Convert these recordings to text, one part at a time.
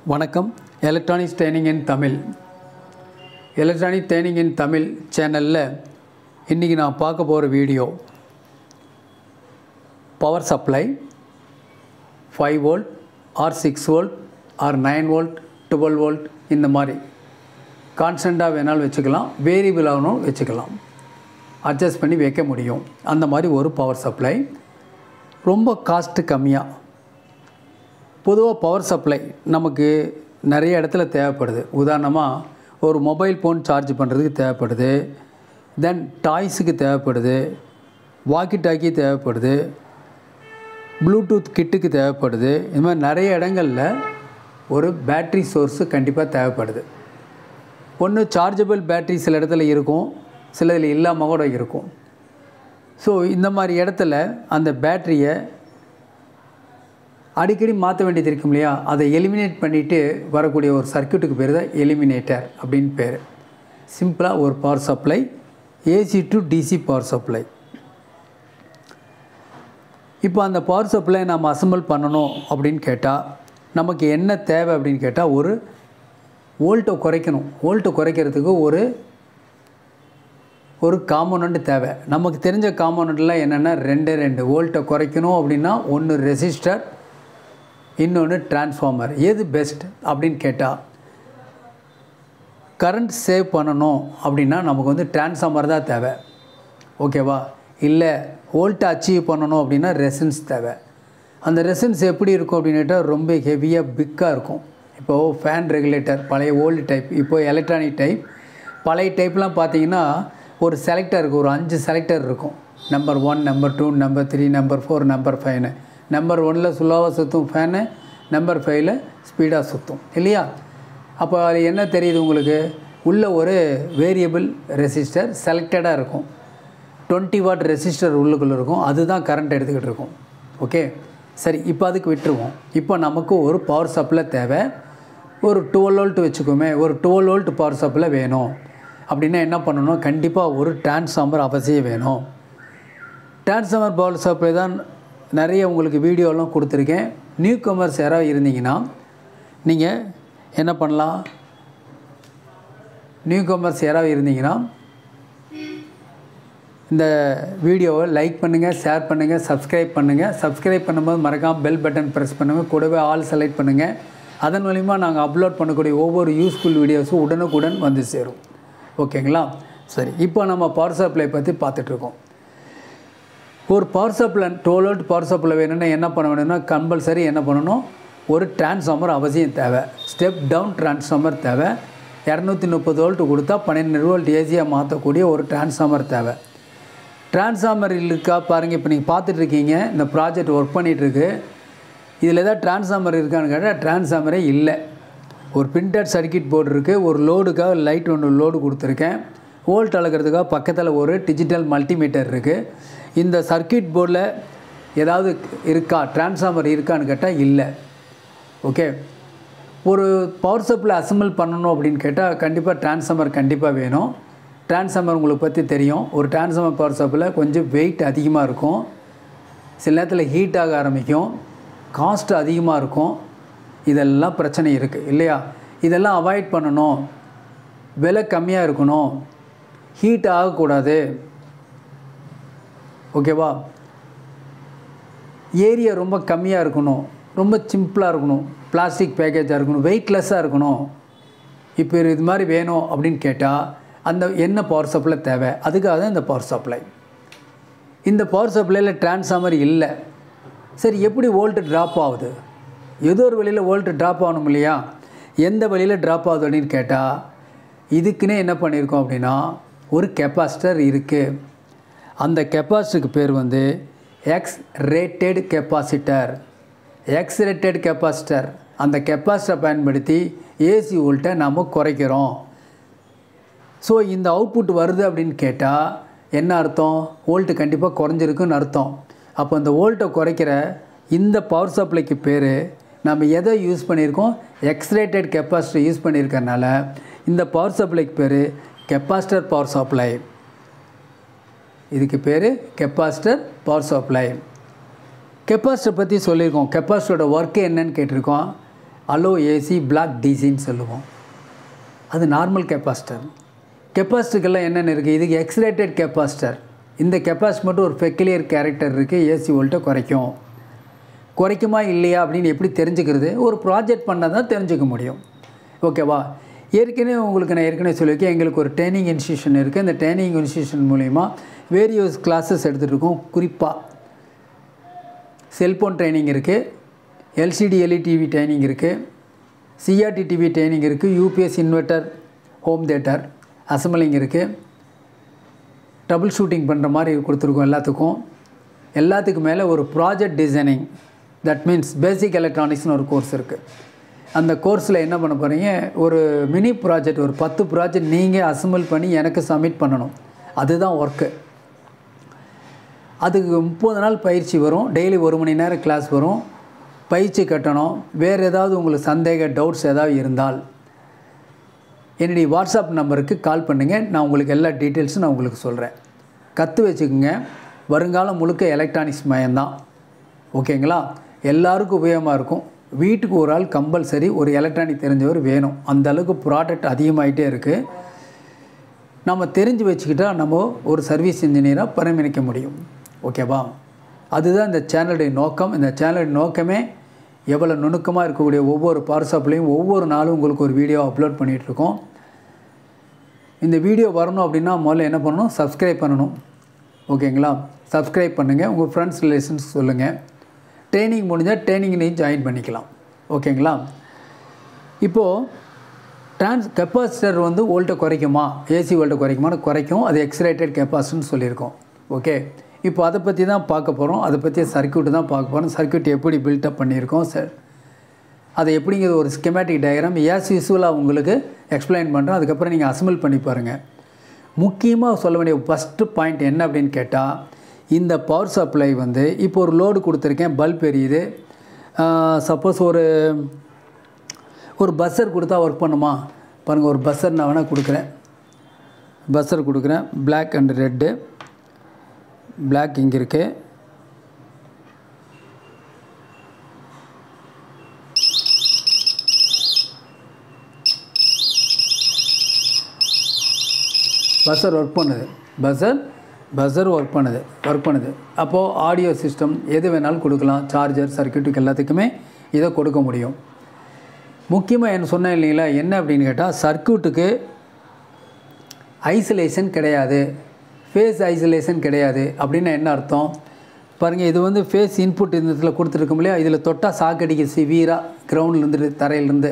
வணக்கம் electronics training in Tamil electronic training in Tamil சேனலில் இன்றைக்கி நான் பார்க்க போகிற video power supply five volt or six volt or nine volt twelve volt இந்த மாதிரி கான்ஸ்டண்ட்டாக வேணாலும் வச்சுக்கலாம் வேரியபிளாகவும் வச்சுக்கலாம் அட்ஜஸ்ட் பண்ணி வைக்க முடியும் அந்த மாதிரி ஒரு பவர் சப்ளை ரொம்ப காஸ்ட்டு கம்மியாக பொதுவாக பவர் சப்ளை நமக்கு நிறைய இடத்துல தேவைப்படுது உதாரணமாக ஒரு மொபைல் ஃபோன் சார்ஜ் பண்ணுறதுக்கு தேவைப்படுது தென் டாய்ஸுக்கு தேவைப்படுது வாக்கி டாக்கி தேவைப்படுது ப்ளூடூத் கிட்டுக்கு தேவைப்படுது இது மாதிரி நிறைய இடங்களில் ஒரு பேட்ரி சோர்ஸு கண்டிப்பாக தேவைப்படுது ஒன்று சார்ஜபிள் பேட்ரி சில இடத்துல இருக்கும் சில இதில் இல்லாமல் கூட இருக்கும் ஸோ இந்த மாதிரி இடத்துல அந்த பேட்டரியை அடிக்கடி மாற்ற வேண்டியது இருக்கும் இல்லையா அதை எலிமினேட் பண்ணிவிட்டு வரக்கூடிய ஒரு சர்க்கியூட்டுக்கு பேர் தான் எலிமினேட்டர் அப்படின்னு பேர் சிம்பிளாக ஒரு power supply AC to DC power supply இப்போ அந்த பவர் சப்ளை நம்ம அசம்பிள் பண்ணணும் அப்படின்னு கேட்டால் நமக்கு என்ன தேவை அப்படின்னு கேட்டால் ஒரு வோல்ட்டை குறைக்கணும் வோல்ட்டை குறைக்கிறதுக்கு ஒரு ஒரு காம்போனண்ட் தேவை நமக்கு தெரிஞ்ச காம்போனண்ட்லாம் என்னென்னா ரெண்டு ரெண்டு வோல்ட்டை குறைக்கணும் அப்படின்னா ஒன்று ரெசிஸ்டர் இன்னொன்று டிரான்ஸ்ஃபார்மர் எது பெஸ்ட் அப்படின்னு கேட்டால் கரண்ட் சேவ் பண்ணணும் அப்படின்னா நமக்கு வந்து டிரான்ஸ்ஃபார்மர் தான் தேவை ஓகேவா இல்லை வோல்ட்டை அச்சீவ் பண்ணணும் அப்படின்னா ரெசன்ஸ் தேவை அந்த ரெசன்ஸ் எப்படி இருக்கும் அப்படின்னு கேட்டால் ரொம்ப ஹெவியாக பிக்காக இருக்கும் இப்போது ஃபேன் ரெகுலேட்டர் பழைய ஓல்டு டைப் இப்போ எலக்ட்ரானிக் டைப் பழைய டைப்லாம் பார்த்தீங்கன்னா ஒரு செலக்டர் இருக்குது ஒரு அஞ்சு செலக்டர் இருக்கும் number one number two number three number four number ஃபைவ்னு நம்பர் ஒனில் ஸ்லோவாக சுற்றும் ஃபேனு நம்பர் ஃபைவ்ல ஸ்பீடாக சுற்றும் இல்லையா அப்போ அது என்ன தெரியுது உங்களுக்கு உள்ள ஒரு வேரியபிள் ரெசிஸ்டர் செலக்டடாக இருக்கும் டுவெண்ட்டி வாட் ரெசிஸ்டர் உள்ளுக்குள்ளே இருக்கும் அதுதான் கரண்ட் எடுத்துக்கிட்டு இருக்கும் ஓகே சரி இப்போ அதுக்கு விட்டுருவோம் இப்போ நமக்கு ஒரு பவர் சப்ளை தேவை ஒரு டுவெல் வோல்ட் வச்சுக்கோமே ஒரு டுவெல் வோல்ட் பவர் சப்ளை வேணும் அப்படின்னா என்ன பண்ணணும் கண்டிப்பாக ஒரு டிரான்ஸ்ஃபார்மர் அவசியம் வேணும் டிரான்ஸ்ஃபார்மர் பவர் சப்ளை தான் நிறைய உங்களுக்கு வீடியோலாம் கொடுத்துருக்கேன் நியூ கமர்ஸ் யாராவது இருந்தீங்கன்னா நீங்கள் என்ன பண்ணலாம் நியூ கமர்ஸ் யாராவது இருந்தீங்கன்னா இந்த வீடியோவை லைக் பண்ணுங்கள் ஷேர் பண்ணுங்கள் சப்ஸ்கிரைப் பண்ணுங்கள் சப்ஸ்கிரைப் பண்ணும்போது மறக்காமல் பெல் பட்டன் ப்ரெஸ் பண்ணுங்கள் கூடவே ஆல் செலக்ட் பண்ணுங்கள் அதன் மூலிமா நாங்கள் அப்லோட் பண்ணக்கூடிய ஒவ்வொரு யூஸ்ஃபுல் வீடியோஸும் உடனுக்குடன் வந்து சேரும் ஓகேங்களா சரி இப்போ நம்ம பவர் சப்ளை பற்றி பார்த்துட்ருக்கோம் ஒரு power supply twelve volt power supply வேணும்னா என்ன பண்ண வேணும்னா கம்பல்சரி என்ன பண்ணணும் ஒரு டிரான்ஸ்ஃபார்மர் அவசியம் தேவை ஸ்டெப் டவுன் டிரான்ஸ்ஃபார்மர் தேவை இரநூத்தி முப்பது வோல்ட் கொடுத்தா பன்னெண்டு வோல்ட் ஏசியாக மாற்றக்கூடிய ஒரு டிரான்ஸ்ஃபார்மர் தேவை டிரான்ஸ்ஃபார்மர் இருக்கா பாருங்கள் இப்போ நீங்கள் பார்த்துட்ருக்கீங்க இந்த ப்ராஜெக்ட் ஒர்க் பண்ணிகிட்ருக்கு இதில் ஏதாவது டிரான்ஸ்ஃபார்மர் இருக்கான்னு கேட்டால் டிரான்ஸ்ஃபார்மரே இல்லை ஒரு பிரிண்டட் சர்க்கியூட் போர்டு இருக்குது ஒரு லோடுக்காக லைட் ஒன்று லோடு கொடுத்துருக்கேன் வோல்ட் அளக்கிறதுக்காக பக்கத்தில் ஒரு டிஜிட்டல் மல்டிமீட்டர் இருக்குது இந்த சர்க்கியூட் போர்டில் ஏதாவது இருக்கா டிரான்ஸ்ஃபார்மர் இருக்கான்னு கேட்டால் இல்லை ஓகே ஒரு பவர் சப்ளை அசம்பிள் பண்ணணும் அப்படின்னு கேட்டால் கண்டிப்பாக டிரான்ஸ்ஃபார்மர் கண்டிப்பாக வேணும் டிரான்ஸ்ஃபார்மர் உங்களுக்கு பற்றி தெரியும் ஒரு டிரான்ஸ்ஃபார்மர் பவர் சப்ளை கொஞ்சம் வெயிட் அதிகமாக இருக்கும் சில நேரத்தில் ஹீட் ஆக ஆரம்பிக்கும் காஸ்ட் அதிகமாக இருக்கும் இதெல்லாம் பிரச்சனை இருக்குது இல்லையா இதெல்லாம் அவாய்ட் பண்ணணும் விலை கம்மியாக இருக்கணும் ஹீட் ஆகக்கூடாது ஓகேவா ஏரியா ரொம்ப கம்மியாக இருக்கணும் ரொம்ப சிம்பிளாக இருக்கணும் பிளாஸ்டிக் பேக்கேஜாக இருக்கணும் வெயிட்லெஸ்ஸாக இருக்கணும் இப்போ இது மாதிரி வேணும் அப்படின்னு கேட்டால் அந்த என்ன பவர் சப்ளை தேவை அதுக்காக தான் இந்த பவர் சப்ளை இந்த பவர் சப்ளையில் டிரான்ஸ்ஃபார்மர் இல்லை சரி எப்படி வோல்ட்டு ட்ராப் ஆகுது ஏதோ ஒரு வழியில் வோல்ட்டு ட்ராப் ஆகணும் இல்லையா எந்த வழியில் ட்ராப் ஆகுது அப்படின்னு கேட்டால் இதுக்குன்னே என்ன பண்ணியிருக்கோம் அப்படின்னா ஒரு கெப்பாசிட்டர் இருக்குது அந்த கெப்பாசிட்டருக்கு பேர் வந்து X rated capacitor X rated capacitor அந்த கெப்பாசிட்டரை பயன்படுத்தி ஏசி வோல்ட்டை நாம் குறைக்கிறோம் ஸோ இந்த அவுட்புட் வருது அப்படின்னு கேட்டால் என்ன அர்த்தம் வோல்ட்டு கண்டிப்பாக குறைஞ்சிருக்குன்னு அர்த்தம் அப்போ இந்த வோல்ட்டை குறைக்கிற இந்த பவர் சப்ளைக்கு பேர் நம்ம எதை யூஸ் பண்ணியிருக்கோம் எக்ஸ்ரேட்டட் கெப்பாசிட்டர் யூஸ் பண்ணியிருக்கறனால இந்த பவர் சப்ளைக்கு பேர் கெப்பாசிட்டர் பவர் சப்ளை இதுக்கு பேர் கெப்பாசிட்டர் பவர் சப்ளை கெப்பாசிட்டர் பற்றி சொல்லியிருக்கோம் கெப்பாசிட்டரோட ஒர்க்கு என்னன்னு கேட்டிருக்கோம் அலோ ஏசி பிளாக் டிசின்னு சொல்லுவோம் அது நார்மல் கெப்பாசிட்டர் கெப்பாசிட்டருக்கெல்லாம் என்னென்ன இருக்குது இதுக்கு எக்ஸ்ரேட்டட் கெப்பாசிட்டர் இந்த கெப்பாசிட்டி மட்டும் ஒரு பெக்கிலியர் கேரக்டர் இருக்குது ஏசி வோல்ட்டை குறைக்கும் குறைக்குமா இல்லையா அப்படின்னு எப்படி தெரிஞ்சுக்கிறது ஒரு ப்ராஜெக்ட் பண்ணால் தான் தெரிஞ்சுக்க முடியும் ஓகேவா ஏற்கனவே உங்களுக்கு நான் ஏற்கனவே சொல்லியிருக்கேன் எங்களுக்கு ஒரு ட்ரைனிங் இன்ஸ்டியூஷன் இருக்குது இந்த ட்ரைனிங் இன்ஸ்டியூஷன் மூலிமா வேரியஸ் கிளாஸஸ் எடுத்துகிட்டு இருக்கோம் குறிப்பாக செல்ஃபோன் ட்ரைனிங் இருக்குது எல்சிடி எல்இ டிவி ட்ரைனிங் இருக்குது சிஆர்டி டிவி ட்ரைனிங் இருக்குது UPS inverter home theatre assembling இருக்குது ட்ரபிள் ஷூட்டிங் பண்ணுற மாதிரி கொடுத்துருக்கோம் எல்லாத்துக்கும் எல்லாத்துக்கு மேலே ஒரு project designing that means basic எலக்ட்ரானிக்ஸ்னு ஒரு கோர்ஸ் இருக்குது அந்த கோர்ஸில் என்ன பண்ண போகிறீங்க ஒரு மினி ப்ராஜெக்ட் ஒரு பத்து ப்ராஜெக்ட் நீங்கள் அசம்பிள் பண்ணி எனக்கு சப்மிட் பண்ணணும் அதுதான் ஒர்க்கு அதுக்கு முப்பது நாள் பயிற்சி வரும் டெய்லி ஒரு மணி நேரம் கிளாஸ் வரும் பயிற்சி கட்டணும் வேறு ஏதாவது உங்களுக்கு சந்தேக டவுட்ஸ் ஏதாவது இருந்தால் என்னுடைய வாட்ஸ்அப் நம்பருக்கு கால் பண்ணுங்கள் நான் உங்களுக்கு எல்லா டீட்டெயில்ஸும் நான் உங்களுக்கு சொல்கிறேன் கற்று வச்சுக்கோங்க வருங்காலம் முழுக்க எலக்ட்ரானிக்ஸ் மயம்தான் ஓகேங்களா எல்லாருக்கும் உபயோகமாக இருக்கும் வீட்டுக்கு ஒரு ஆள் கம்பல்சரி ஒரு எலக்ட்ரானிக் தெரிஞ்சவர் வேணும் அந்த அளவுக்கு ப்ராடக்ட் அதிகமாகிட்டே இருக்குது நம்ம தெரிஞ்சு வச்சுக்கிட்டா நம்ம ஒரு சர்வீஸ் இன்ஜினியராக பரிமணிக்க முடியும் ஓகேவா அதுதான் இந்த சேனலுடைய நோக்கம் இந்த சேனலுடைய நோக்கமே எவ்வளோ நுணுக்கமாக இருக்கக்கூடிய ஒவ்வொரு பார்சாப்லேயும் ஒவ்வொரு நாளும் உங்களுக்கு ஒரு வீடியோ அப்லோட் பண்ணிகிட்ருக்கோம் இந்த வீடியோ வரணும் அப்படின்னா முதல்ல என்ன பண்ணணும் சப்ஸ்கிரைப் பண்ணணும் ஓகேங்களா சப்ஸ்கிரைப் பண்ணுங்கள் உங்கள் ஃப்ரெண்ட்ஸ் ரிலேஷன்ஸ் சொல்லுங்கள் ட்ரைனிங் முடிஞ்சால் ட்ரைனிங்லேயும் ஜாயின் பண்ணிக்கலாம் ஓகேங்களா இப்போது ட்ரான்ஸ் கெப்பாசிட்டர் வந்து வோல்ட்டை குறைக்குமா ஏசி வோல்ட்டை குறைக்குமான்னு குறைக்கும் அது எக்ஸ்ரேட்டட் கெப்பாசிட்டர்னு சொல்லியிருக்கோம் ஓகே இப்போ அதை பற்றி தான் பார்க்க போகிறோம் அதை பற்றி சர்க்கியூட் தான் பார்க்க போகிறோம் சர்க்கியூட் எப்படி பில்டப் பண்ணியிருக்கோம் சார் அதை எப்படிங்கிறது ஒரு ஸ்கெமேட்டிக் டயக்ராம் ஏஸ் யூஸ்வலாக உங்களுக்கு எக்ஸ்பிளைன் பண்ணுறோம் அதுக்கப்புறம் நீங்கள் அசம்பிள் பண்ணி பாருங்கள் முக்கியமாக சொல்ல வேண்டிய ஃபஸ்ட்டு பாயிண்ட் என்ன அப்படின்னு கேட்டால் இந்த பவர் சப்ளை வந்து இப்போ ஒரு லோடு கொடுத்துருக்கேன் பல்ப் எரியுது சப்போஸ் ஒரு ஒரு பஸ்ஸர் கொடுத்தா ஒர்க் பண்ணுமா பாருங்கள் ஒரு பஸ்ஸர் நான் வேணால் கொடுக்குறேன் பஸ்ஸர் கொடுக்குறேன் பிளாக் அண்ட் ரெட்டு பிளாக் இங்கே இருக்குது பஸ்ஸர் ஒர்க் பண்ணுது பஸ்ஸர் பஸ்ஸர் ஒர்க் பண்ணுது ஒர்க் பண்ணுது அப்போது ஆடியோ சிஸ்டம் எது வேணாலும் கொடுக்கலாம் சார்ஜர் சர்க்கியூட்டுக்கு எல்லாத்துக்குமே இதை கொடுக்க முடியும் முக்கியமாக என்ன சொன்னேன் இல்லைங்களா என்ன அப்படின்னு கேட்டால் சர்க்கியூட்டுக்கு ஐசோலேஷன் கிடையாது ஃபேஸ் ஐசோலேஷன் கிடையாது அப்படின்னு என்ன அர்த்தம் பாருங்கள் இது வந்து ஃபேஸ் இன்புட் இந்த இதில் கொடுத்துருக்கோம் இல்லையா இதில் தொட்டால் சாக்கடிக்கு சிவியராக கிரவுண்ட்லேருந்து தரையிலேருந்து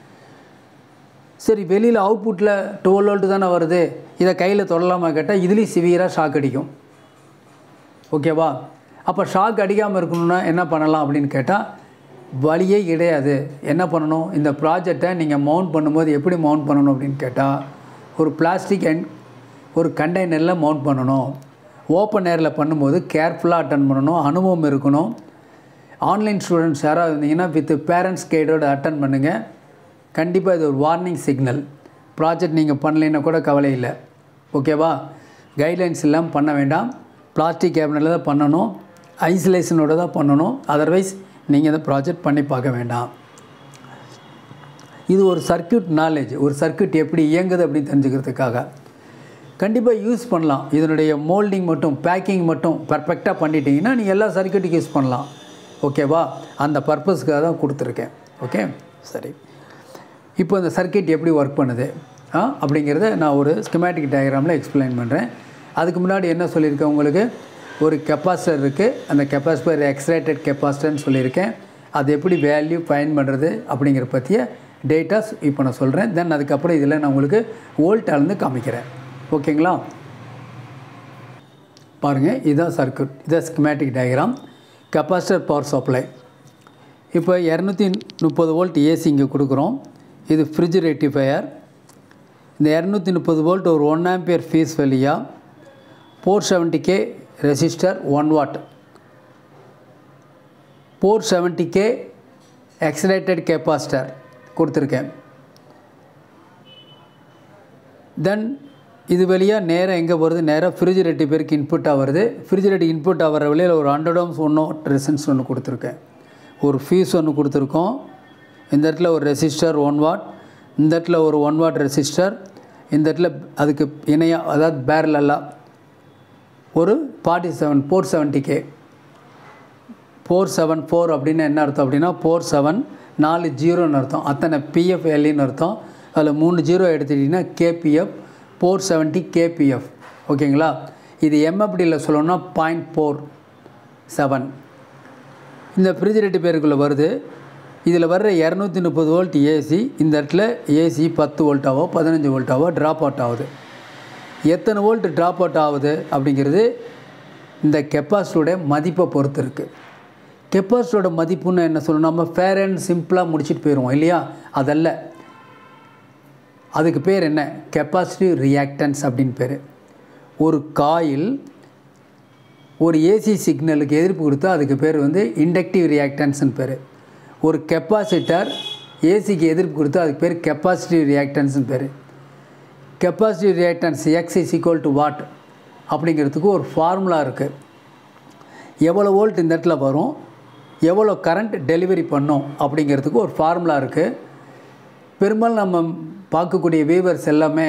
சரி வெளியில் அவுட்புட்டில் டுவெல் வோல்ட்டு தானே வருது இதை கையில் தொடலாமா கேட்டால் இதுலேயும் சிவியராக ஷாக் அடிக்கும் ஓகேவா அப்போ ஷாக் அடிக்காமல் இருக்கணும்னா என்ன பண்ணலாம் அப்படின்னு கேட்டால் வழியே கிடையாது என்ன பண்ணணும் இந்த ப்ராஜெக்டை நீங்கள் மவுண்ட் பண்ணும்போது எப்படி மவுண்ட் பண்ணணும் அப்படின்னு கேட்டால் ஒரு பிளாஸ்டிக் அண்ட் ஒரு கண்டெய்னரில் மவுண்ட் பண்ணணும் ஓப்பன் ஏரில் பண்ணும்போது கேர்ஃபுல்லாக அட்டன் பண்ணணும் அனுபவம் இருக்கணும் ஆன்லைன் ஸ்டூடெண்ட்ஸ் யாராவது இருந்தீங்கன்னா வித் பேரண்ட்ஸ் கைடோடு அட்டன் பண்ணுங்கள் கண்டிப்பாக இது ஒரு வார்னிங் சிக்னல் ப்ராஜெக்ட் நீங்கள் பண்ணலைன்னா கூட கவலை இல்லை ஓகேவா கைட்லைன்ஸ் இல்லாமல் பண்ண வேண்டாம் பிளாஸ்டிக் கேபினட்டில் தான் பண்ணணும் ஐசோலேஷனோட தான் பண்ணணும் அதர்வைஸ் நீங்கள் இந்த ப்ராஜெக்ட் பண்ணி பார்க்க வேண்டாம் இது ஒரு சர்க்கியூட் நாலேஜ் ஒரு சர்க்கியூட் எப்படி இயங்குது அப்படின்னு தெரிஞ்சுக்கிறதுக்காக கண்டிப்பாக யூஸ் பண்ணலாம் இதனுடைய மோல்டிங் மட்டும் பேக்கிங் மட்டும் பர்ஃபெக்டாக பண்ணிட்டீங்கன்னா நீங்கள் எல்லா சர்க்கியூட்டுக்கும் யூஸ் பண்ணலாம் ஓகேவா அந்த பர்பஸ்க்காக தான் கொடுத்துருக்கேன் ஓகே சரி இப்போ இந்த சர்க்கியூட் எப்படி ஒர்க் பண்ணுது ஆ அப்படிங்கிறத நான் ஒரு ஸ்கிமேட்டிக் டயக்ராமில் எக்ஸ்பிளைன் பண்ணுறேன் அதுக்கு முன்னாடி என்ன சொல்லியிருக்கேன் உங்களுக்கு ஒரு கெப்பாசிட்டர் இருக்குது அந்த கெப்பாசிட்டர் எக்ஸ்ரேட்டட் கெப்பாசிட்டர்னு சொல்லியிருக்கேன் அது எப்படி வேல்யூ ஃபைன் பண்ணுறது அப்படிங்கிற பற்றிய டேட்டாஸ் இப்போ நான் சொல்கிறேன் தென் அதுக்கப்புறம் இதில் நான் உங்களுக்கு வோல்ட் அளந்து காமிக்கிறேன் ஓகேங்களா பாருங்கள் இதுதான் சர்க்கியூட் இதான் schematic diagram capacitor power supply இப்போ இரநூத்தி முப்பது வோல்ட் ஏசி இங்கே கொடுக்குறோம் இது ஃப்ரிட்ஜ் ரெக்டிஃபையர் இந்த இரநூத்தி முப்பது வோல்ட் ஒரு ஒன் ஆம்பியர் ஃபீஸ் வழியாக four seventy K resistor one watt four seventy K electrolytic capacitor கொடுத்துருக்கேன் தென் இது வழியாக நேராக எங்கே வருது நேராக ஃப்ரிட்ஜ் ரெட்டி பேருக்கு இன்புட்டாக வருது ஃப்ரிட்ஜ் ரெட்டி இன்புட் ஆகிற வழியில் ஒரு ஹண்ட்ரட் ஓம்ஸ் ஒன்றும் ரெசன்ஸ் ஒன்று கொடுத்துருக்கேன் ஒரு ஃபீஸ் ஒன்று கொடுத்துருக்கோம் இந்த இடத்துல ஒரு ரெசிஸ்டர் ஒன் வாட் இந்த இடத்துல ஒரு ஒன் வாட் ரெசிஸ்டர் இந்த இடத்துல அதுக்கு இணையாக அதாவது பேரலெல்லாம் ஒரு forty seven four seventy K four seven four அப்படின்னு என்ன அர்த்தம் அப்படின்னா ஃபோர் செவன் நாலு ஜீரோன்னு அர்த்தம் அத்தனை பிஎஃப் எல்லின்னு அர்த்தம் அதில் மூணு ஜீரோ எடுத்துட்டிங்கன்னா கேபிஎஃப் ஃபோர் செவன்ட்டி கேபிஎஃப் ஓகேங்களா இது எம்எஃப்டியில் சொல்லணும்னா பாயிண்ட் ஃபோர் செவன் இந்த ஃப்ரிட்ஜ் ரெட்டு பேருக்குள்ளே வருது இதில் வர்ற இரநூத்தி முப்பது வோல்ட் ஏசி இந்த இடத்துல ஏசி பத்து வோல்ட்டாவோ பதினஞ்சு வோல்ட்டாவோ ட்ராப் அவுட் ஆகுது எத்தனை வோல்ட் ட்ராப் அவுட் ஆகுது அப்படிங்கிறது இந்த கெப்பாசிட்டியோட மதிப்பை பொறுத்து இருக்குது கெப்பாசிட்டியோட மதிப்புன்னு என்ன சொல்லணும் நம்ம ஃபேர் அண்ட் சிம்பிளாக முடிச்சுட்டு போயிடுவோம் இல்லையா அதல்ல அதுக்கு பேர் என்ன கெப்பாசிட்டி ரியாக்டன்ஸ் அப்படின்னு பேர் ஒரு காயில் ஒரு ஏசி சிக்னலுக்கு எதிர்ப்பு கொடுத்தா அதுக்கு பேர் வந்து இண்டக்டிவ் ரியாக்டன்ஸ்னு பேர் ஒரு கெப்பாசிட்டர் ஏசிக்கு எதிர்ப்பு கொடுத்தா அதுக்கு பேர் கெப்பாசிட்டிவ் ரியாக்டன்ஸ்னு பேர் capacitive reactance X is equal to what அப்படிங்கிறதுக்கு ஒரு ஃபார்முலா இருக்குது எவ்வளோ வோல்ட் இந்த இடத்துல வரும் எவ்வளோ கரண்ட் டெலிவரி பண்ணும் அப்படிங்கிறதுக்கு ஒரு ஃபார்முலா இருக்குது பெரும்பாலும் நம்ம பார்க்கக்கூடிய வீவர்ஸ் எல்லாமே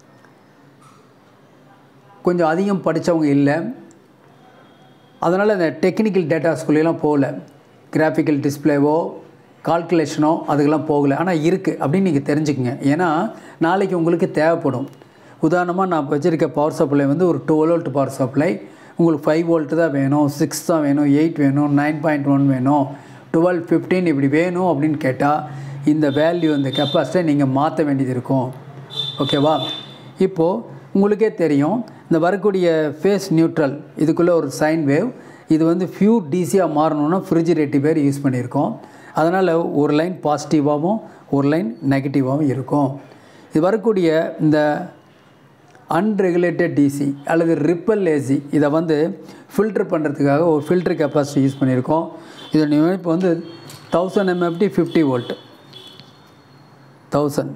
கொஞ்சம் அதிகம் படித்தவங்க இல்லை அதனால் இந்த டெக்னிக்கல் டேட்டாஸ்குள்ளேலாம் போகல கிராஃபிக்கல் டிஸ்பிளேவோ கால்குலேஷனோ அதுக்கெல்லாம் போகல ஆனால் இருக்குது அப்படின்னு நீங்கள் தெரிஞ்சுக்கங்க ஏன்னா நாளைக்கு உங்களுக்கு தேவைப்படும் உதாரணமாக நான் வச்சுருக்க பவர் சப்ளை வந்து ஒரு டுவெல் வோல்ட் பவர் சப்ளை உங்களுக்கு ஃபைவ் வோல்ட்டு தான் வேணும் சிக்ஸ் தான் வேணும் எயிட் வேணும் நைன் பாயிண்ட் ஒன் வேணும் டுவெல் ஃபிஃப்டீன் இப்படி வேணும் அப்படின்னு கேட்டால் இந்த வேல்யூ இந்த கெப்பாசிட்டியை நீங்கள் மாற்ற வேண்டியது இருக்கும் ஓகேவா இப்போது உங்களுக்கே தெரியும் இந்த வரக்கூடிய ஃபேஸ் நியூட்ரல் இதுக்குள்ளே ஒரு சைன் வேவ் இது வந்து ஃபியூர் டிசியாக மாறணும்னா ஃப்ரிட்ஜ் ரெட்டி பேர் யூஸ் பண்ணியிருக்கோம் அதனால் ஒரு லைன் பாசிட்டிவாகவும் ஒரு லைன் நெகட்டிவாகவும் இருக்கும் இது வரக்கூடிய இந்த அன்ரெகுலேட்டட் டிசி அல்லது ரிப்பல் ஏசி இதை வந்து ஃபில்டர் பண்ணுறதுக்காக ஒரு ஃபில்டர் கெப்பாசிட்டி யூஸ் பண்ணியிருக்கோம் இதோட இப்போ வந்து thousand MFD fifty volt thousand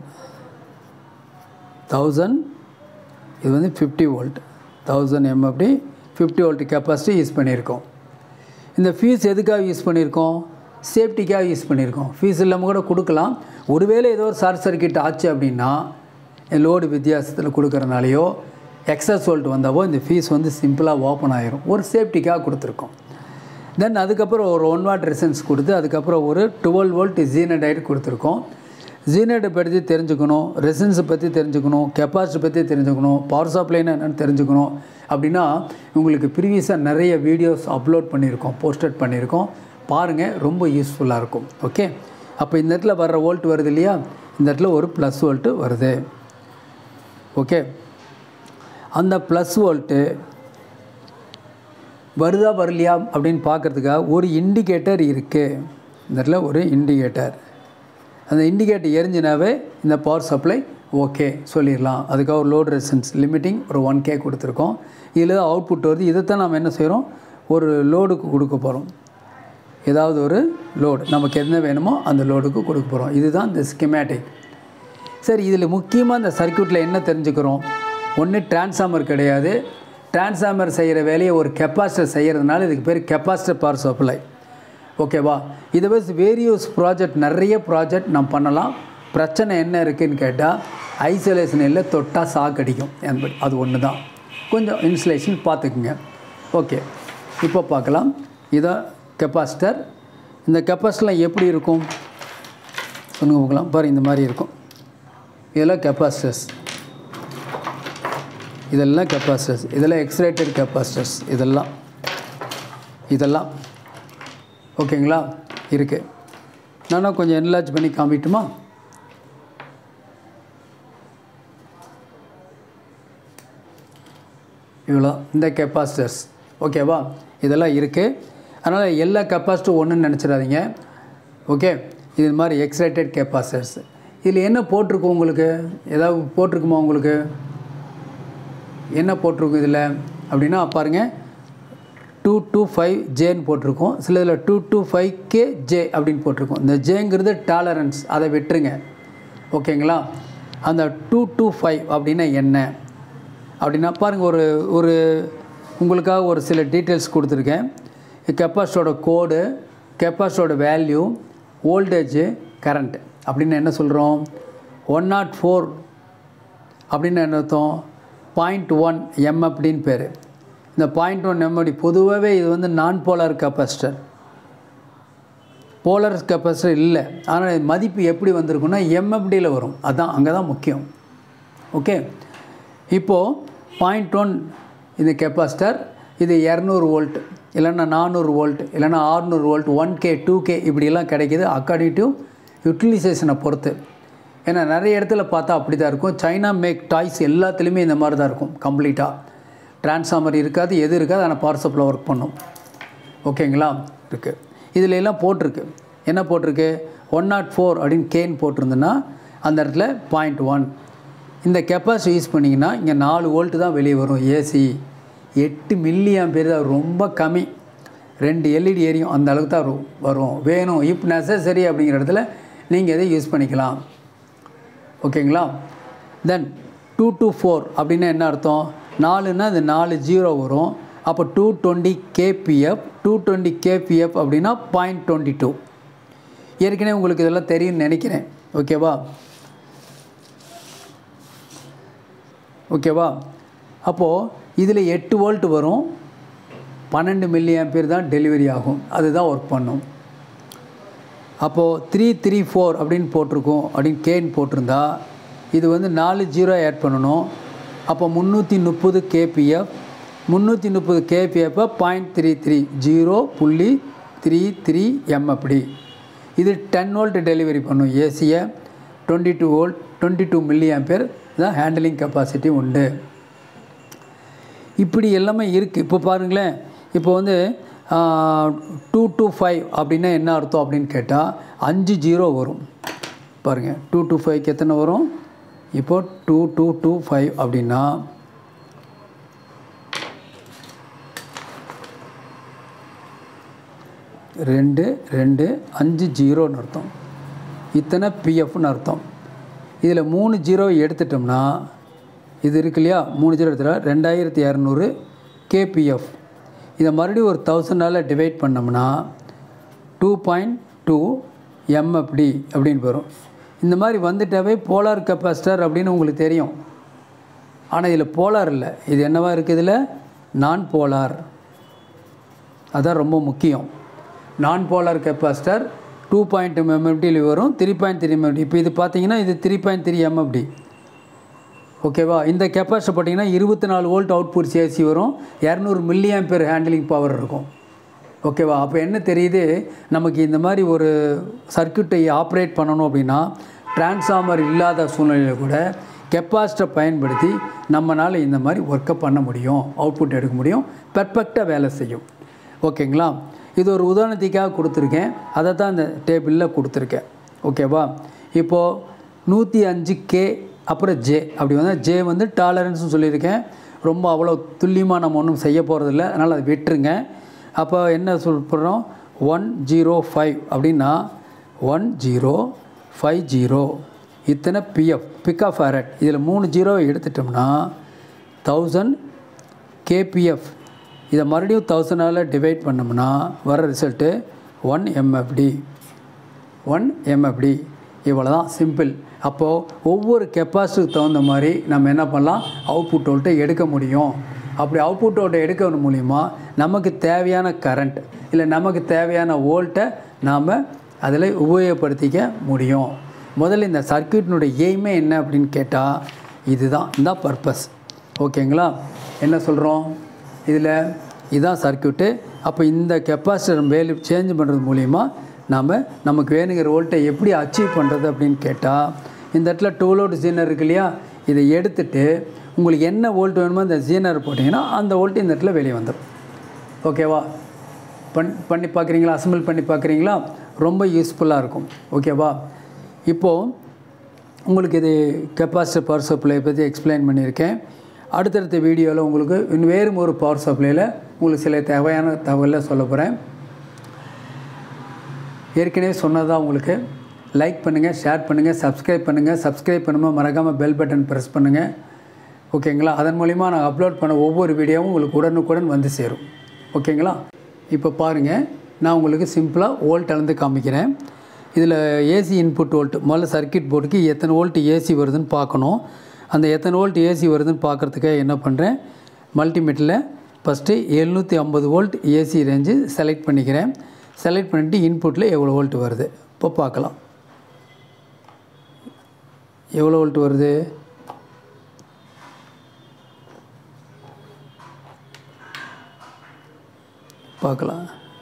thousand இது வந்து fifty volt thousand MFD fifty volt capacity use பண்ணியிருக்கோம் இந்த ஃபீஸ் எதுக்காக யூஸ் பண்ணியிருக்கோம் சேஃப்டிக்காக யூஸ் பண்ணியிருக்கோம் ஃபீஸ் இல்லாமல் கூட கொடுக்கலாம் ஒருவேளை ஏதோ ஒரு ஷார்ட் சர்க்கியூட் ஆச்சு அப்படின்னா லோடு வித்தியாசத்தில் கொடுக்குறனாலையோ எக்ஸஸ் வோல்ட் வந்தாவோ இந்த ஃபீஸ் வந்து சிம்பிளாக ஓப்பன் ஆயிரும் ஒரு சேஃப்டிக்காக கொடுத்துருக்கோம் தென் அதுக்கப்புறம் ஒரு ஒன் வாட் ரெசன்ஸ் கொடுத்து அதுக்கப்புறம் ஒரு டுவெல் வோல்ட் ஜீனடைட் கொடுத்துருக்கோம் ஜீனட்டை பற்றி தெரிஞ்சுக்கணும் ரெசன்ஸை பற்றி தெரிஞ்சுக்கணும் கெப்பாசிட்டி பற்றி தெரிஞ்சுக்கணும் பவர் சப்ளைனா என்னென்னு தெரிஞ்சுக்கணும் அப்படின்னா உங்களுக்கு ப்ரீவியஸாக நிறைய வீடியோஸ் அப்லோட் பண்ணியிருக்கோம் போஸ்டட் பண்ணியிருக்கோம் பாருங்கள் ரொம்ப யூஸ்ஃபுல்லாக இருக்கும் ஓகே அப்போ இந்த இடத்துல வர்ற வோல்ட் வருது இல்லையா இந்த இடத்துல ஒரு ப்ளஸ் வோல்ட்டு வருது ஓகே அந்த ப்ளஸ் வோல்ட்டு வருதா வரலையா அப்படின்னு பார்க்குறதுக்காக ஒரு இண்டிகேட்டர் இருக்குது இந்த இடத்துல ஒரு இண்டிகேட்டர் அந்த இண்டிகேட்டர் எரிஞ்சினாவே இந்த பவர் சப்ளை ஓகே சொல்லிடலாம் அதுக்காக ஒரு லோட் ரெசன்ஸ் லிமிட்டிங் ஒரு ஒன் கே கொடுத்துருக்கோம் இதில் தான் அவுட்புட் வருது இதைத்தான் நம்ம என்ன செய்கிறோம் ஒரு லோடுக்கு கொடுக்க போகிறோம் ஏதாவது ஒரு லோடு நமக்கு என்ன வேணுமோ அந்த லோடுக்கு கொடுக்க போகிறோம் இதுதான் இந்த ஸ்கிமேட்டிக் சரி இதில் முக்கியமாக இந்த சர்க்கியூட்டில் என்ன தெரிஞ்சுக்கிறோம் ஒன்று டிரான்ஸ்ஃபார்மர் கிடையாது டிரான்ஸ்ஃபார்மர் செய்கிற வேலையை ஒரு கெப்பாசிட்டர் செய்கிறதுனால இதுக்கு பேர் கெப்பாசிட்டர் பவர் சப்ளை ஓகேவா இதை வச்சு வேரியஸ் ப்ராஜெக்ட் நிறைய ப்ராஜெக்ட் நம்ம பண்ணலாம் பிரச்சனை என்ன இருக்குதுன்னு கேட்டால் ஐசோலேஷன் இல்லை தொட்டால் சாக்கடிக்கும் என்பது அது ஒன்று தான் கொஞ்சம் இன்சுலேஷன் பார்த்துக்குங்க ஓகே இப்போ பார்க்கலாம் இதான் கெப்பாசிட்டர் இந்த கெப்பாசிட்டர்லாம் எப்படி இருக்கும் சொல்லுங்க பார்க்கலாம் பாரு இந்த மாதிரி இருக்கும் இதெல்லாம் கெப்பாசிட்டர்ஸ் இதெல்லாம் கெப்பாசிட்டர்ஸ் இதெல்லாம் எக்ஸ்ரேட்டட் கெப்பாசிட்டர்ஸ் இதெல்லாம் இதெல்லாம் ஓகேங்களா இருக்குது நானும் கொஞ்சம் என்லார்ஜ் பண்ணி காமிட்டுமா இவ்வளோ இந்த கெப்பாசிட்டர்ஸ் ஓகேவா இதெல்லாம் இருக்குது அதனால் எல்லா கெப்பாசிட்டும் ஒன்றுன்னு நினச்சிடாதீங்க ஓகே இது மாதிரி எக்ஸைட்டட் கெப்பாசிட்டர்ஸ் இதில் என்ன போட்டிருக்கும் உங்களுக்கு ஏதாவது போட்டிருக்குமா உங்களுக்கு என்ன போட்டிருக்கும் இதில் அப்படின்னா பாருங்கள் டூ டூ ஃபைவ் ஜேன்னு போட்டிருக்கோம் சில இதில் two two five K J அப்படின்னு போட்டிருக்கோம் இந்த ஜேங்கிறது டாலரன்ஸ் அதை விட்டுருங்க ஓகேங்களா அந்த டூ டூ ஃபைவ் அப்படின்னா என்ன அப்படின்னா பாருங்கள் ஒரு ஒரு உங்களுக்காக ஒரு சில டீட்டெயில்ஸ் கொடுத்துருக்கேன் கெப்பாசிட்டோட கோடு கெப்பாசிட்டோட வேல்யூ வோல்டேஜு கரண்ட் அப்படின்னு என்ன சொல்கிறோம் ஒன் நாட் ஃபோர் அப்படின்னு என்ன அர்த்தம் பாயிண்ட் ஒன் எம் அப்படின்னு பேர் இந்த பாயிண்ட் ஒன் எம் அப்படி பொதுவாகவே இது வந்து நான் போலார் கெப்பாசிட்டர் போலார் கெப்பாசிட்டர் இல்லை ஆனால் மதிப்பு எப்படி வந்திருக்குன்னா எம்எஃப்டியில் வரும் அதான் அங்கே தான் முக்கியம் ஓகே இப்போது பாயிண்ட் ஒன் இது கெப்பாசிட்டர் இது இரநூறு வோல்ட் இல்லைன்னா நானூறு வோல்ட் இல்லைன்னா ஆறுநூறு volt one K two K இப்படியெல்லாம் கிடைக்கிது அக்கார்டிங் டு யூட்டிலைசேஷனை பொறுத்து ஏன்னா நிறைய இடத்துல பார்த்தா அப்படி தான் இருக்கும் சைனா மேக் டாய்ஸ் எல்லாத்துலேயுமே இந்த மாதிரி தான் இருக்கும் கம்ப்ளீட்டாக டிரான்ஸ்ஃபார்மர் இருக்காது எது இருக்காது ஆனால் பவர் சப்ளை ஒர்க் பண்ணும் ஓகேங்களா இருக்குது இதில் எல்லாம் போட்டிருக்கு என்ன போட்டிருக்கு ஒன் நாட் ஃபோர் அப்படின்னு கேன் போட்டிருந்ததுன்னா அந்த இடத்துல பாயிண்ட் ஒன் இந்த கெப்பாசிட்டி யூஸ் பண்ணிங்கன்னா இங்கே நாலு வோல்ட்டு தான் வெளியே வரும் ஏசி எட்டு மில்லி ஆம்பியர் தான் ரொம்ப கம்மி ரெண்டு எல்இடி எரியும் அந்த அளவுக்கு தான் வரும் வரும் வேணும் இப் நெசசரி அப்படிங்கிற இடத்துல நீங்கள் எதை யூஸ் பண்ணிக்கலாம் ஓகேங்களா தென் டூ டூ ஃபோர் அப்படின்னா என்ன அர்த்தம் நாலுன்னா அது நாலு ஜீரோ வரும் அப்போ two twenty KPF two twenty KPF அப்படின்னா பாயிண்ட் டுவெண்ட்டி டூ ஏற்கனவே உங்களுக்கு இதெல்லாம் தெரியும்னு நினைக்கிறேன் ஓகேவா ஓகேவா அப்போது இதில் எட்டு வோல்ட் வரும் பன்னெண்டு மில்லி ஆம்பியர் தான் டெலிவரி ஆகும் அதுதான் ஒர்க் பண்ணும் அப்போது த்ரீ த்ரீ ஃபோர் அப்படின்னு போட்டிருக்கோம் அப்படின்னு கேன் போட்டிருந்தா இது வந்து நாலு ஜீரோ ஆட் பண்ணணும் அப்போ முந்நூற்றி முப்பது கேபிஎஃப் முந்நூற்றி முப்பது கேபிஎஃப்பை பாயிண்ட் த்ரீ த்ரீ ஜீரோ புள்ளி த்ரீ த்ரீ எம் அப்படி இது டென் வோல்ட் டெலிவரி பண்ணும் ஏசியை twenty two volt twenty two milli ampere தான் ஹேண்டலிங் கெப்பாசிட்டி உண்டு இப்படி எல்லாமே இருக்குது இப்போ பாருங்களேன் இப்போ வந்து டூ டூ ஃபைவ் அப்படின்னா என்ன அர்த்தம் அப்படின்னு கேட்டால் அஞ்சு ஜீரோ வரும் பாருங்கள் டூ டூ ஃபைவ்க்கு எத்தனை வரும் இப்போ டூ டூ டூ ஃபைவ் அப்படின்னா ரெண்டு ரெண்டு அஞ்சு ஜீரோன்னு அர்த்தம் இத்தனை பிஎஃப்னு அர்த்தம் இதில் மூணு ஜீரோ எடுத்துட்டோம்னா இது இருக்கு இல்லையா மூணு ஜீரோ எடுத்துட்டா ரெண்டாயிரத்தி இரநூறு கேபிஎஃப் இதை மறுபடியும் ஒரு தௌசண்டால் டிவைட் பண்ணோம்னா டூ பாயிண்ட் டூ எம்எஃப்டி அப்படின்னு வரும் இந்த மாதிரி வந்துட்டாவே போலார் கெப்பாசிட்டர் அப்படின்னு உங்களுக்கு தெரியும் ஆனால் இதில் போலார் இல்லை இது என்னவா இருக்குது இதில் நான் போலார் அதான் ரொம்ப முக்கியம் non polar capacitor two point எம்எஃப்டியில் வரும் த்ரீ பாயிண்ட் த்ரீ எம்எஃப்டி இப்போ இது பார்த்தீங்கன்னா இது த்ரீ பாயிண்ட் த்ரீ எம்எஃப்டி ஓகேவா இந்த கெப்பாசிட்டி பார்த்தீங்கன்னா இருபத்தி நாலு வோல்ட் அவுட்புட் ஏசி வரும் இரநூறு மில்லி ஆம்பியர் ஹேண்டிலிங் பவர் இருக்கும் ஓகேவா அப்போ என்ன தெரியுது நமக்கு இந்த மாதிரி ஒரு சர்க்கியூட்டை ஆப்ரேட் பண்ணணும் அப்படின்னா டிரான்ஸ்ஃபார்மர் இல்லாத சூழ்நிலையில் கூட கெப்பாசிட்டை பயன்படுத்தி நம்மளால் இந்த மாதிரி ஒர்க்கை பண்ண முடியும் அவுட்புட் எடுக்க முடியும் பெர்ஃபெக்டாக வேலை செய்யும் ஓகேங்களா இது ஒரு உதாரணத்துக்காக கொடுத்துருக்கேன் அதை தான் இந்த டேபிளில் கொடுத்துருக்கேன் ஓகேவா இப்போது நூற்றி அஞ்சு கே அப்புறம் ஜே அப்படி வந்து ஜே வந்து டாலரன்ஸ்னு சொல்லியிருக்கேன் ரொம்ப அவ்வளோ துல்லியமாக நம்ம ஒன்றும் செய்ய போகிறதில்ல அதனால் அதை விட்டுருங்க அப்போ என்ன சொல்கிறோம் ஒன் ஜீரோ ஃபைவ் அப்படின்னா ஒன் ஜீரோ ஃபைவ் ஜீரோ இத்தனை பிஎஃப் பிக்கப் ஃபேரட் இதில் மூணு ஜீரோவை எடுத்துட்டோம்னா தௌசண்ட் கேபிஎஃப் இதை மறுபடியும் தௌசண்டால் டிவைட் பண்ணோம்னா வர result one MFD one MFD இவ்வளோ தான் சிம்பிள் அப்போது ஒவ்வொரு கெப்பாசிட்டிக்கு தகுந்த மாதிரி நம்ம என்ன பண்ணலாம் அவுட்புட் வோல்ட்டை எடுக்க முடியும் அப்படி அவுட்புட் வோல்ட்டை எடுக்கிறது மூலிமா நமக்கு தேவையான கரண்ட் இல்லை நமக்கு தேவையான வோல்ட்டை நாம் அதில் உபயோகப்படுத்திக்க முடியும் முதல்ல இந்த சர்க்கியூட்டினுடைய எய்மே என்ன அப்படின்னு கேட்டால் இதுதான் இந்த பர்பஸ் ஓகேங்களா என்ன சொல்கிறோம் இதில் இதுதான் சர்க்கியூட்டு அப்போ இந்த கெப்பாசிட்டர் வேல்யூ சேஞ்ச் பண்ணுறது மூலிமா நாம் நமக்கு வேணுங்கிற வோல்ட்டை எப்படி அச்சீவ் பண்ணுறது அப்படின்னு கேட்டால் இந்த இடத்துல டூ லோட் ஜீனர் இருக்கு இல்லையா இதை எடுத்துட்டு உங்களுக்கு என்ன வோல்ட் வேணுமோ அந்த ஜீனர் போட்டிங்கன்னா அந்த வோல்ட் இந்த இடத்துல வெளியே வந்துடும் ஓகேவா பண் பண்ணி பார்க்குறீங்களா அசம்பிள் பண்ணி பார்க்குறீங்களா ரொம்ப யூஸ்ஃபுல்லாக இருக்கும் ஓகேவா இப்போது உங்களுக்கு இது கெப்பாசிட்டர் பவர் சப்ளை பற்றி எக்ஸ்பிளைன் பண்ணியிருக்கேன் அடுத்தடுத்த வீடியோவில் உங்களுக்கு இன்னும் வேறு ஒரு பவர் சப்ளையில் உங்களுக்கு சில தேவையான தகவலை சொல்ல போகிறேன் ஏற்கனவே சொன்னதான் உங்களுக்கு லைக் பண்ணுங்கள் ஷேர் பண்ணுங்கள் சப்ஸ்கிரைப் பண்ணுங்கள் சப்ஸ்கிரைப் பண்ணும்போது மறக்காமல் பெல் பட்டன் ப்ரெஸ் பண்ணுங்கள் ஓகேங்களா அதன் மூலிமா நான் அப்லோட் பண்ண ஒவ்வொரு வீடியோவும் உங்களுக்கு உடனுக்குடன் வந்து சேரும் ஓகேங்களா இப்போ பாருங்கள் நான் உங்களுக்கு சிம்பிளாக வோல்ட் அளந்து காமிக்கிறேன் இதில் ஏசி இன்புட் வோல்ட் முதல்ல சர்க்கியூட் போர்டுக்கு எத்தனை வோல்ட் ஏசி வருதுன்னு பார்க்கணும் அந்த எத்தனை வோல்ட் ஏசி வருதுன்னு பார்க்குறதுக்காக என்ன பண்ணுறேன் மல்டிமீட்டரில் ஃபஸ்ட்டு எழுநூற்றி ஐம்பது வோல்ட் ஏசி ரேஞ்சு செலக்ட் பண்ணிக்கிறேன் செலக்ட் பண்ணிவிட்டு இன்புட்டில் எவ்வளோ வோல்ட் வருது இப்போ பார்க்கலாம் எவ்வளோ வோல்ட் வருது பார்க்கலாம்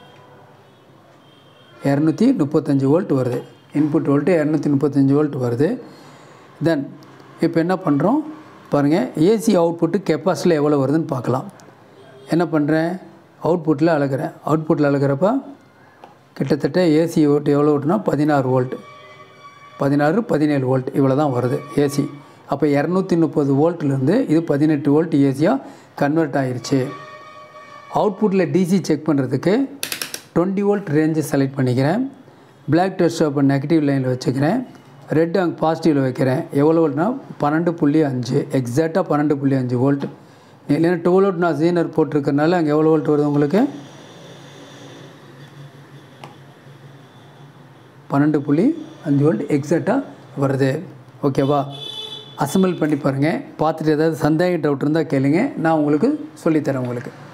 இரநூத்தி முப்பத்தஞ்சு வோல்ட் வருது இன்புட் வோல்ட்டு இரநூத்தி முப்பத்தஞ்சு வோல்ட் வருது தென் இப்போ என்ன பண்ணுறோம் பாருங்கள் ஏசி அவுட்புட்டு கெப்பாசிட்டியில் எவ்வளோ வருதுன்னு பார்க்கலாம் என்ன பண்ணுறேன் அவுட்புட்டில் அழகிறேன் அவுட்புட்டில் அழகிறப்ப கிட்டத்தட்ட ஏசி வோல்ட் எவ்வளோ வோல்ட்னா பதினாறு வோல்ட் பதினாறு பதினேழு வோல்ட் இவ்வளோ தான் வருது ஏசி அப்போ இரநூத்தி முப்பது வோல்ட்லேருந்து இது பதினெட்டு வோல்ட் ஏசியாக கன்வெர்ட் ஆயிருச்சு அவுட்புட்டில் டிசி செக் பண்ணுறதுக்கு டுவெண்ட்டி வோல்ட் ரேஞ்சு செலக்ட் பண்ணிக்கிறேன் பிளாக் டெஸ்ட் அப்போ நெகட்டிவ் லைனில் வச்சுக்கிறேன் ரெட் அங்கே பாசிட்டிவில் வைக்கிறேன் எவ்வளோ வோல்ட்னா பன்னெண்டு புள்ளி அஞ்சு எக்ஸாக்டாக பன்னெண்டு புள்ளி அஞ்சு வோல்ட் இல்லைன்னா டுவெல் வோல்ட் நான் சீனர் போட்டிருக்கறனால அங்கே எவ்வளோ வோல்ட் வருது உங்களுக்கு பன்னெண்டு புள்ளி அஞ்சு வோல்ட் எக்ஸாக்டாக வருது ஓகேவா அசம்பிள் பண்ணி பாருங்கள் பார்த்துட்டு ஏதாவது சந்தேக டவுட் இருந்தால் கேளுங்க நான் உங்களுக்கு சொல்லித்தரேன் உங்களுக்கு